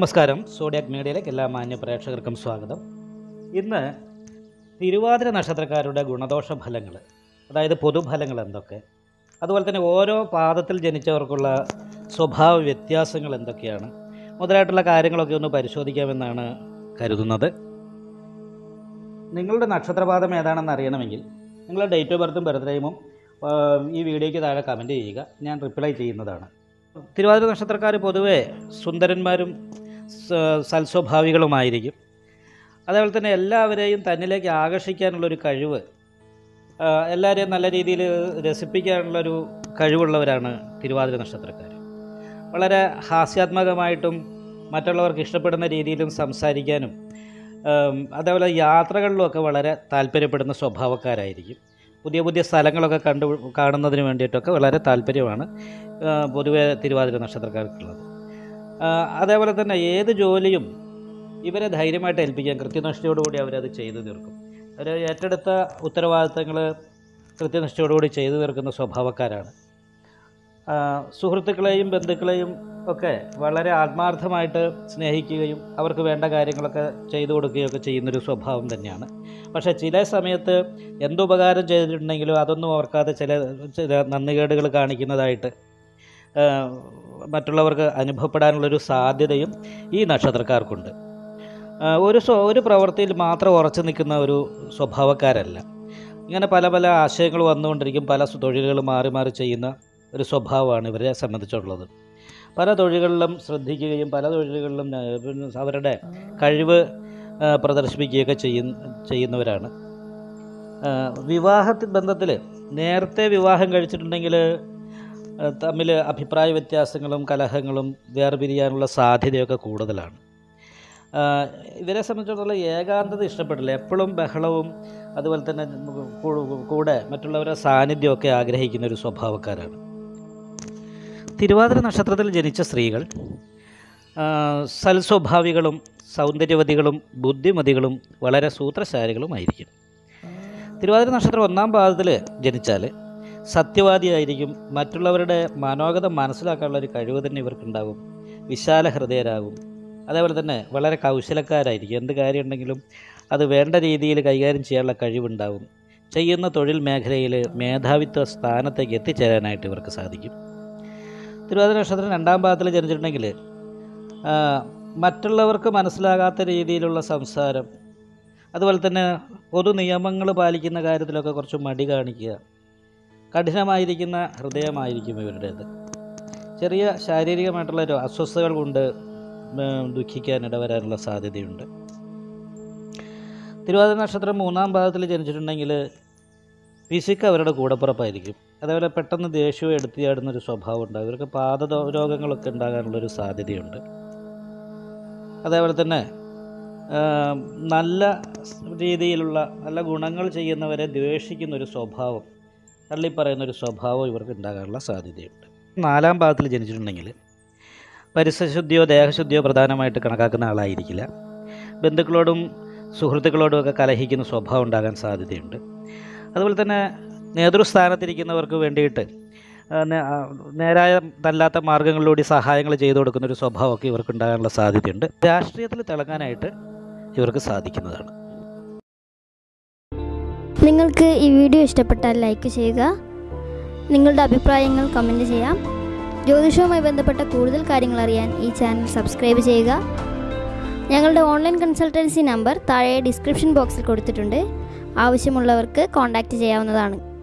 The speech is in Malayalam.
നമസ്കാരം സോഡിയാക് മീഡിയയിലേക്ക് എല്ലാ മാന്യ പ്രേക്ഷകർക്കും സ്വാഗതം ഇന്ന് തിരുവാതിര നക്ഷത്രക്കാരുടെ ഗുണദോഷ ഫലങ്ങൾ അതായത് പൊതുഫലങ്ങൾ എന്തൊക്കെ അതുപോലെ തന്നെ ഓരോ പാദത്തിൽ ജനിച്ചവർക്കുള്ള സ്വഭാവ വ്യത്യാസങ്ങൾ എന്തൊക്കെയാണ് മുതലായിട്ടുള്ള കാര്യങ്ങളൊക്കെ ഒന്ന് പരിശോധിക്കാമെന്നാണ് കരുതുന്നത് നിങ്ങളുടെ നക്ഷത്രപാദം ഏതാണെന്ന് അറിയണമെങ്കിൽ നിങ്ങളുടെ ഡേറ്റ് ഓഫ് ബർത്തും ബർത്ത്ഡേയും ഈ വീഡിയോയ്ക്ക് താഴെ കമൻറ്റ് ചെയ്യുക ഞാൻ റിപ്ലൈ ചെയ്യുന്നതാണ് തിരുവാതിര നക്ഷത്രക്കാർ പൊതുവെ സുന്ദരന്മാരും സ- സൽസ്വഭാവികളുമായിരിക്കും അതേപോലെ തന്നെ എല്ലാവരെയും തന്നിലേക്ക് ആകർഷിക്കാനുള്ളൊരു കഴിവ് ആ, എല്ലാവരെയും നല്ല രീതിയിൽ രസിപ്പിക്കാനുള്ളൊരു കഴിവുള്ളവരാണ് തിരുവാതിര നക്ഷത്രക്കാർ വളരെ ഹാസ്യാത്മകമായിട്ടും മറ്റുള്ളവർക്ക് ഇഷ്ടപ്പെടുന്ന രീതിയിലും സംസാരിക്കാനും ആം, അതേപോലെ യാത്രകളിലുമൊക്കെ വളരെ താല്പര്യപ്പെടുന്ന സ്വഭാവക്കാരായിരിക്കും പുതിയ പുതിയ സ്ഥലങ്ങളൊക്കെ കണ്ടു കാണുന്നതിന് വേണ്ടിയിട്ടൊക്കെ വളരെ താല്പര്യമാണ് ആ, പൊതുവെ തിരുവാതിര നക്ഷത്രക്കാർക്കുള്ളത് ആ, അതേപോലെ തന്നെ ഏത് ജോലിയും ഇവരെ ധൈര്യമായിട്ട് ഏൽപ്പിക്കാൻ കൃത്യനിഷ്ഠയോടുകൂടി അവരത് ചെയ്തു തീർക്കും അവർ ഏറ്റെടുത്ത ഉത്തരവാദിത്തങ്ങൾ കൃത്യനിഷ്ഠയോടുകൂടി ചെയ്തു തീർക്കുന്ന സ്വഭാവക്കാരാണ് ആ, സുഹൃത്തുക്കളെയും ബന്ധുക്കളെയും ഒക്കെ വളരെ ആത്മാർത്ഥമായിട്ട് സ്നേഹിക്കുകയും അവർക്ക് വേണ്ട കാര്യങ്ങളൊക്കെ ചെയ്തു കൊടുക്കുകയൊക്കെ ചെയ്യുന്നൊരു സ്വഭാവം തന്നെയാണ് പക്ഷേ ചില സമയത്ത് എന്തുപകാരം ചെയ്തിട്ടുണ്ടെങ്കിലും അതൊന്നും ഓർക്കാതെ ചില ചില നന്ദികേടുകൾ കാണിക്കുന്നതായിട്ട് ആ, മറ്റുള്ളവർക്ക് അനുഭവപ്പെടാനുള്ളൊരു സാധ്യതയും ഈ നക്ഷത്രക്കാർക്കുണ്ട് ആ, ഒരു സ്വ ഒരു പ്രവൃത്തിയിൽ മാത്രം ഉറച്ചു നിൽക്കുന്ന ഒരു സ്വഭാവക്കാരല്ല ഇങ്ങനെ പല പല ആശയങ്ങൾ വന്നുകൊണ്ടിരിക്കും പല സ്വ- തൊഴിലുകൾ മാറി മാറി ചെയ്യുന്ന ഒരു സ്വഭാവമാണ് ഇവരെ സംബന്ധിച്ചുള്ളത് പല തൊഴിലുകളിലും ശ്രദ്ധിക്കുകയും പല തൊഴിലുകളിലും ആ, പിന്നെ അവരുടെ കഴിവ് ആ, പ്രദർശിപ്പിക്കുകയൊക്കെ ചെയ്യുന്ന ചെയ്യുന്നവരാണ് ആ, വിവാഹ ബന്ധത്തിൽ നേരത്തെ വിവാഹം കഴിച്ചിട്ടുണ്ടെങ്കിൽ തമ്മിൽ അഭിപ്രായ വ്യത്യാസങ്ങളും കലഹങ്ങളും വേർപിരിയാനുള്ള സാധ്യതയൊക്കെ കൂടുതലാണ് ആ, ഇവരെ സംബന്ധിച്ചിടത്തോളം ഏകാന്തത ഇഷ്ടപ്പെടില്ല എപ്പോഴും ബഹളവും അതുപോലെ തന്നെ കൂ- കൂടെ മറ്റുള്ളവരുടെ സാന്നിധ്യമൊക്കെ ആഗ്രഹിക്കുന്ന ഒരു സ്വഭാവക്കാരാണ് തിരുവാതിര നക്ഷത്രത്തിൽ ജനിച്ച സ്ത്രീകൾ ആ, സൽസ്വഭാവികളും സൗന്ദര്യവതികളും ബുദ്ധിമതികളും വളരെ സൂത്രശാലികളുമായിരിക്കും തിരുവാതിര നക്ഷത്രം ഒന്നാം പാദത്തിൽ ജനിച്ചാൽ സത്യവാദിയായിരിക്കും മറ്റുള്ളവരുടെ മനോഗതം മനസ്സിലാക്കാനുള്ള ഒരു കഴിവ് തന്നെ ഇവർക്കുണ്ടാകും വിശാല ഹൃദയരാകും അതേപോലെ തന്നെ വളരെ കൗശലക്കാരായിരിക്കും എന്ത് കാര്യമുണ്ടെങ്കിലും അത് വേണ്ട രീതിയിൽ കൈകാര്യം ചെയ്യാനുള്ള കഴിവുണ്ടാകും ചെയ്യുന്ന തൊഴിൽ മേഖലയിൽ മേധാവിത്വ സ്ഥാനത്തേക്ക് എത്തിച്ചേരാനായിട്ട് ഇവർക്ക് സാധിക്കും തിരുവാതിര നക്ഷത്രം രണ്ടാം പാദത്തിൽ ജനിച്ചിട്ടുണ്ടെങ്കിൽ ആ, മറ്റുള്ളവർക്ക് മനസ്സിലാകാത്ത രീതിയിലുള്ള സംസാരം അതുപോലെ തന്നെ പൊതു നിയമങ്ങൾ പാലിക്കുന്ന കാര്യത്തിലൊക്കെ കുറച്ച് മടി കാണിക്കുക കഠിനമായിരിക്കുന്ന ഹൃദയമായിരിക്കും ഇവരുടേത് ചെറിയ ശാരീരികമായിട്ടുള്ള ഒരു അസ്വസ്ഥതകൾ കൊണ്ട് ഉം, ദുഃഖിക്കാൻ ഇടവരാനുള്ള സാധ്യതയുണ്ട് തിരുവാതിര നക്ഷത്രം മൂന്നാം ഭാഗത്തിൽ ജനിച്ചിട്ടുണ്ടെങ്കിൽ ഫിസിക്ക് അവരുടെ കൂടപ്പുറപ്പായിരിക്കും അതേപോലെ പെട്ടെന്ന് ദേഷ്യവും എടുത്തിയാടുന്നൊരു സ്വഭാവം ഉണ്ടാകും ഇവർക്ക് പാദ രോഗങ്ങളൊക്കെ ഉണ്ടാകാനുള്ളൊരു സാധ്യതയുണ്ട് അതേപോലെ തന്നെ ആ, നല്ല രീതിയിലുള്ള നല്ല ഗുണങ്ങൾ ചെയ്യുന്നവരെ ദ്വേഷിക്കുന്ന ഒരു സ്വഭാവം തള്ളിപ്പറയുന്ന ഒരു സ്വഭാവം ഇവർക്ക് ഉണ്ടാകാനുള്ള സാധ്യതയുണ്ട് നാലാം ഭാഗത്തിൽ ജനിച്ചിട്ടുണ്ടെങ്കിൽ പരിസരശുദ്ധിയോ ദേഹശുദ്ധിയോ പ്രധാനമായിട്ട് കണക്കാക്കുന്ന ആളായിരിക്കില്ല ബന്ധുക്കളോടും സുഹൃത്തുക്കളോടും ഒക്കെ കലഹിക്കുന്ന സ്വഭാവം ഉണ്ടാകാൻ സാധ്യതയുണ്ട് അതുപോലെ തന്നെ നേതൃസ്ഥാനത്തിരിക്കുന്നവർക്ക് വേണ്ടിയിട്ട് ആ, നേ- ആ, നേരായ തല്ലാത്ത മാർഗങ്ങളിലൂടെ സഹായങ്ങൾ ചെയ്തു കൊടുക്കുന്ന ഒരു സ്വഭാവമൊക്കെ ഇവർക്ക് ഉണ്ടാകാനുള്ള സാധ്യതയുണ്ട് രാഷ്ട്രീയത്തിൽ തിളങ്ങാനായിട്ട് ഇവർക്ക് സാധിക്കുന്നതാണ് നിങ്ങൾക്ക് ഈ വീഡിയോ ഇഷ്ടപ്പെട്ടാൽ ലൈക്ക് ചെയ്യുക നിങ്ങളുടെ അഭിപ്രായങ്ങൾ കമൻറ്റ് ചെയ്യാം ജ്യോതിഷവുമായി ബന്ധപ്പെട്ട കൂടുതൽ കാര്യങ്ങൾ അറിയാൻ ഈ ചാനൽ സബ്സ്ക്രൈബ് ചെയ്യുക ഞങ്ങളുടെ ഓൺലൈൻ കൺസൾട്ടൻസി നമ്പർ താഴെ ഡിസ്ക്രിപ്ഷൻ ബോക്സിൽ കൊടുത്തിട്ടുണ്ട് ആവശ്യമുള്ളവർക്ക് കോൺടാക്റ്റ് ചെയ്യാവുന്നതാണ്